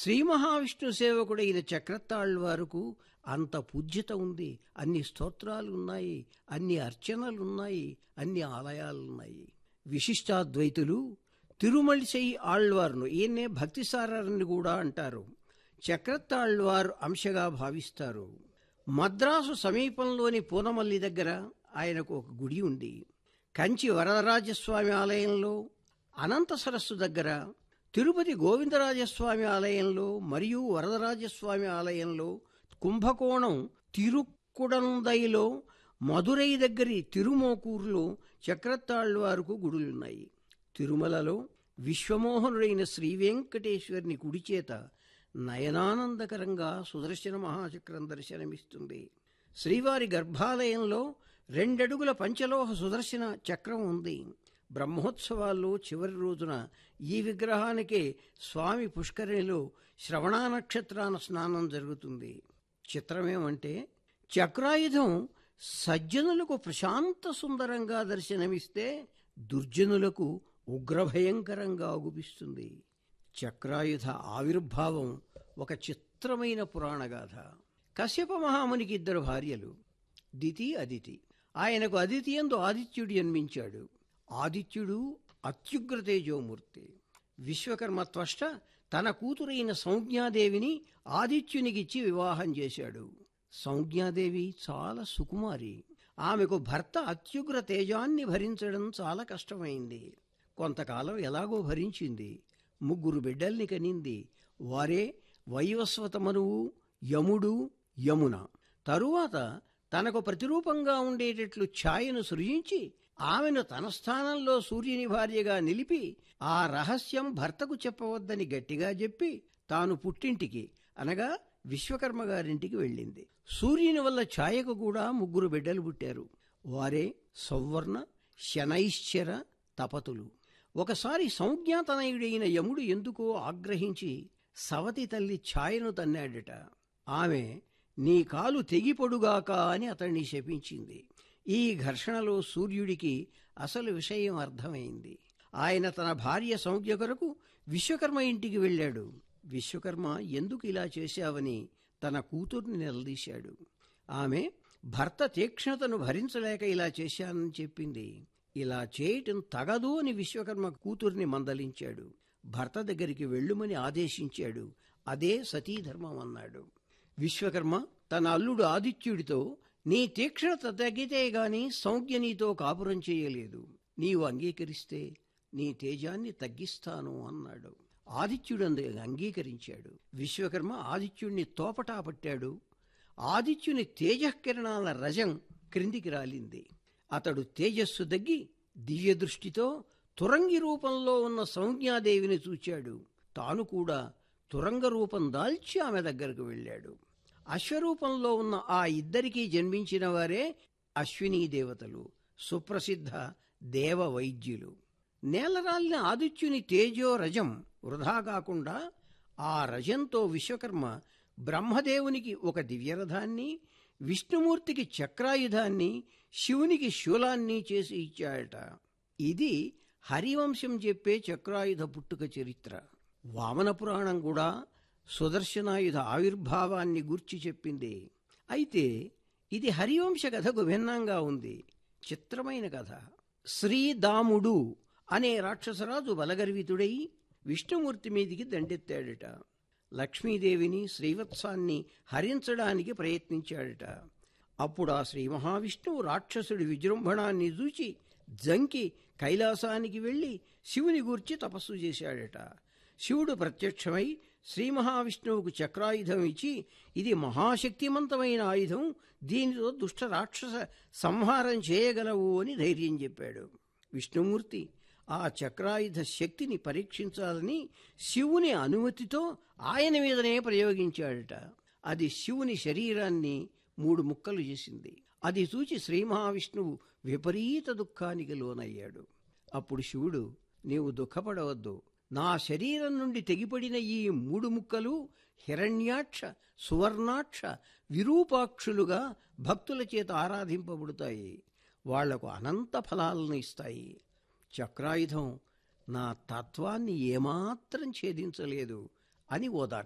శ్రీ మహావిష్ణు సేవకుడైన చక్రతాళ్వారుకు అంత పూజ్యత ఉంది అన్ని స్తోత్రాలు ఉన్నాయి అన్ని అర్చనలున్నాయి అన్ని ఆలయాలున్నాయి విశిష్టాద్వైతులు తిరుమలిసై ఆళ్వార్ను ఈయన్నే భక్తిసారని కూడా అంటారు చక్రతాళ్వారు అంశగా భావిస్తారు మద్రాసు సమీపంలోని పూనమల్లి దగ్గర ఆయనకు ఒక గుడి ఉంది కంచి వరదరాజస్వామి ఆలయంలో అనంత సరస్సు దగ్గర తిరుపతి గోవిందరాజస్వామి ఆలయంలో మరియు వరదరాజస్వామి ఆలయంలో కుంభకోణం తిరుక్కుడందైలో మదురై దగ్గరి తిరుమోకూరులో చక్రతాళ్వారుకు గుడులున్నాయి తిరుమలలో విశ్వమోహనుడైన శ్రీ వెంకటేశ్వరుని కుడి చేత నయనానందకరంగా సుదర్శన మహాచక్రం దర్శనమిస్తుంది శ్రీవారి గర్భాలయంలో రెండడుగుల పంచలోహ సుదర్శన చక్రం ఉంది బ్రహ్మోత్సవాల్లో చివరి రోజున ఈ విగ్రహానికే స్వామి పుష్కరిణిలో శ్రవణా నక్షత్రాన స్నానం జరుగుతుంది చిత్రమేమంటే చక్రాయుధం సజ్జనులకు ప్రశాంత సుందరంగా దర్శనమిస్తే దుర్జనులకు ఉగ్రభయంకరంగా అగుపిస్తుంది చక్రాయుధ ఆవిర్భావం ఒక చిత్రమైన పురాణగాథ కశ్యప మహామునికి ఇద్దరు భార్యలు దితి అదితి ఆయనకు అదితి ఎందు ఆదిత్యుడు జన్మించాడు ఆదిత్యుడు అత్యుగ్ర తేజోమూర్తి విశ్వకర్మ త్వష్ట తన కూతురైన సంజ్ఞాదేవిని ఆదిత్యునికిచ్చి వివాహం చేశాడు సంజ్ఞాదేవి చాలా సుకుమారి ఆమెకు భర్త అత్యుగ్ర తేజాన్ని భరించడం చాలా కష్టమైంది కొంతకాలం ఎలాగో భరించింది ముగ్గురు బిడ్డల్ని కనింది వారే వైవస్వతమనువు యముడు యమున తరువాత తనకు ప్రతిరూపంగా ఉండేటట్లు ఛాయను సృజించి ఆమెను తన స్థానంలో సూర్యుని భార్యగా నిలిపి ఆ రహస్యం భర్తకు చెప్పవద్దని గట్టిగా చెప్పి తాను పుట్టింటికి అనగా విశ్వకర్మ గారింటికి వెళ్ళింది సూర్యుని వల్ల ఛాయకు కూడా ముగ్గురు బిడ్డలు పుట్టారు వారే సౌవర్ణ శనైశ్చర తపతులు ఒకసారి సంజ్ఞాతనయుడైన యముడు ఎందుకో ఆగ్రహించి సవతి తల్లి ఛాయను తన్నాడట ఆమె నీ కాలు తెగిపొడుగాక అని అతన్ని శపించింది ఈ ఘర్షణలో సూర్యుడికి అసలు విషయం అర్థమైంది ఆయన తన భార్య సంజ్ఞ కొరకు విశ్వకర్మ ఇంటికి వెళ్ళాడు విశ్వకర్మ ఎందుకు ఇలా చేశావని తన కూతుర్ని నిలదీశాడు ఆమె భర్త తీక్ష్ణతను భరించలేక ఇలా చేశానని చెప్పింది ఇలా చేయటం తగదు అని విశ్వకర్మ కూతుర్ని మందలించాడు భర్త దగ్గరికి వెళ్ళుమని ఆదేశించాడు అదే సతీధర్మం అన్నాడు విశ్వకర్మ తన అల్లుడు ఆదిత్యుడితో నీ తీక్షణత తగ్గితే గాని సంజ్ఞ నీతో కాపురం చేయలేదు నీవు అంగీకరిస్తే నీ తేజాన్ని తగ్గిస్తాను అన్నాడు ఆదిత్యుడు అందుకు అంగీకరించాడు విశ్వకర్మ ఆదిత్యుడిని తోపటా పట్టాడు ఆదిత్యుని తేజకిరణాల రజం క్రిందికి రాలింది అతడు తేజస్సు దగ్గి దివ్య దృష్టితో తురంగి రూపంలో ఉన్న సంజ్ఞాదేవిని చూచాడు తాను కూడా తురంగ రూపం దాల్చి ఆమె దగ్గరకు వెళ్ళాడు అశ్వరూపంలో ఉన్న ఆ ఇద్దరికీ జన్మించిన వారే అశ్వినీ దేవతలు సుప్రసిద్ధ దేవ వైద్యులు నేలరాలిన ఆదిత్యుని తేజో రజం వృధా కాకుండా ఆ రజంతో విశ్వకర్మ బ్రహ్మదేవునికి ఒక దివ్యరథాన్ని విష్ణుమూర్తికి చక్రాయుధాన్ని శివునికి శూలాన్ని చేసి ఇచ్చాడట ఇది హరివంశం చెప్పే చక్రాయుధ పుట్టుక చరిత్ర వామన పురాణం కూడా సుదర్శనాయుధ ఆవిర్భావాన్ని గూర్చి చెప్పింది అయితే ఇది హరివంశ కథకు భిన్నంగా ఉంది చిత్రమైన కథ శ్రీదాముడు అనే రాక్షసరాజు బలగర్వితుడై విష్ణుమూర్తి మీదికి దండెత్తాడట లక్ష్మీదేవిని శ్రీవత్సాన్ని హరించడానికి ప్రయత్నించాడట అప్పుడు ఆ శ్రీ మహావిష్ణువు రాక్షసుడి విజృంభణాన్ని చూచి జంకి కైలాసానికి వెళ్ళి శివుని గూర్చి తపస్సు చేశాడట శివుడు ప్రత్యక్షమై శ్రీ మహావిష్ణువుకు చక్రాయుధం ఇచ్చి ఇది మహాశక్తిమంతమైన ఆయుధం దీనితో దుష్ట రాక్షస సంహారం చేయగలవు అని ధైర్యం చెప్పాడు విష్ణుమూర్తి ఆ చక్రాయుధ శక్తిని పరీక్షించాలని శివుని అనుమతితో ఆయన మీదనే ప్రయోగించాడట అది శివుని శరీరాన్ని మూడు ముక్కలు చేసింది అది చూచి శ్రీ మహావిష్ణువు విపరీత దుఃఖానికి లోనయ్యాడు అప్పుడు శివుడు నీవు దుఃఖపడవద్దు నా శరీరం నుండి తెగిపడిన ఈ మూడు ముక్కలు హిరణ్యాక్ష సువర్ణాక్ష విరూపాక్షులుగా భక్తుల చేత ఆరాధింపబడతాయి వాళ్లకు అనంత ఫలాలను ఇస్తాయి చక్రాయుధం నా తత్వాన్ని ఏమాత్రం ఛేదించలేదు అని ఓదార్చాడు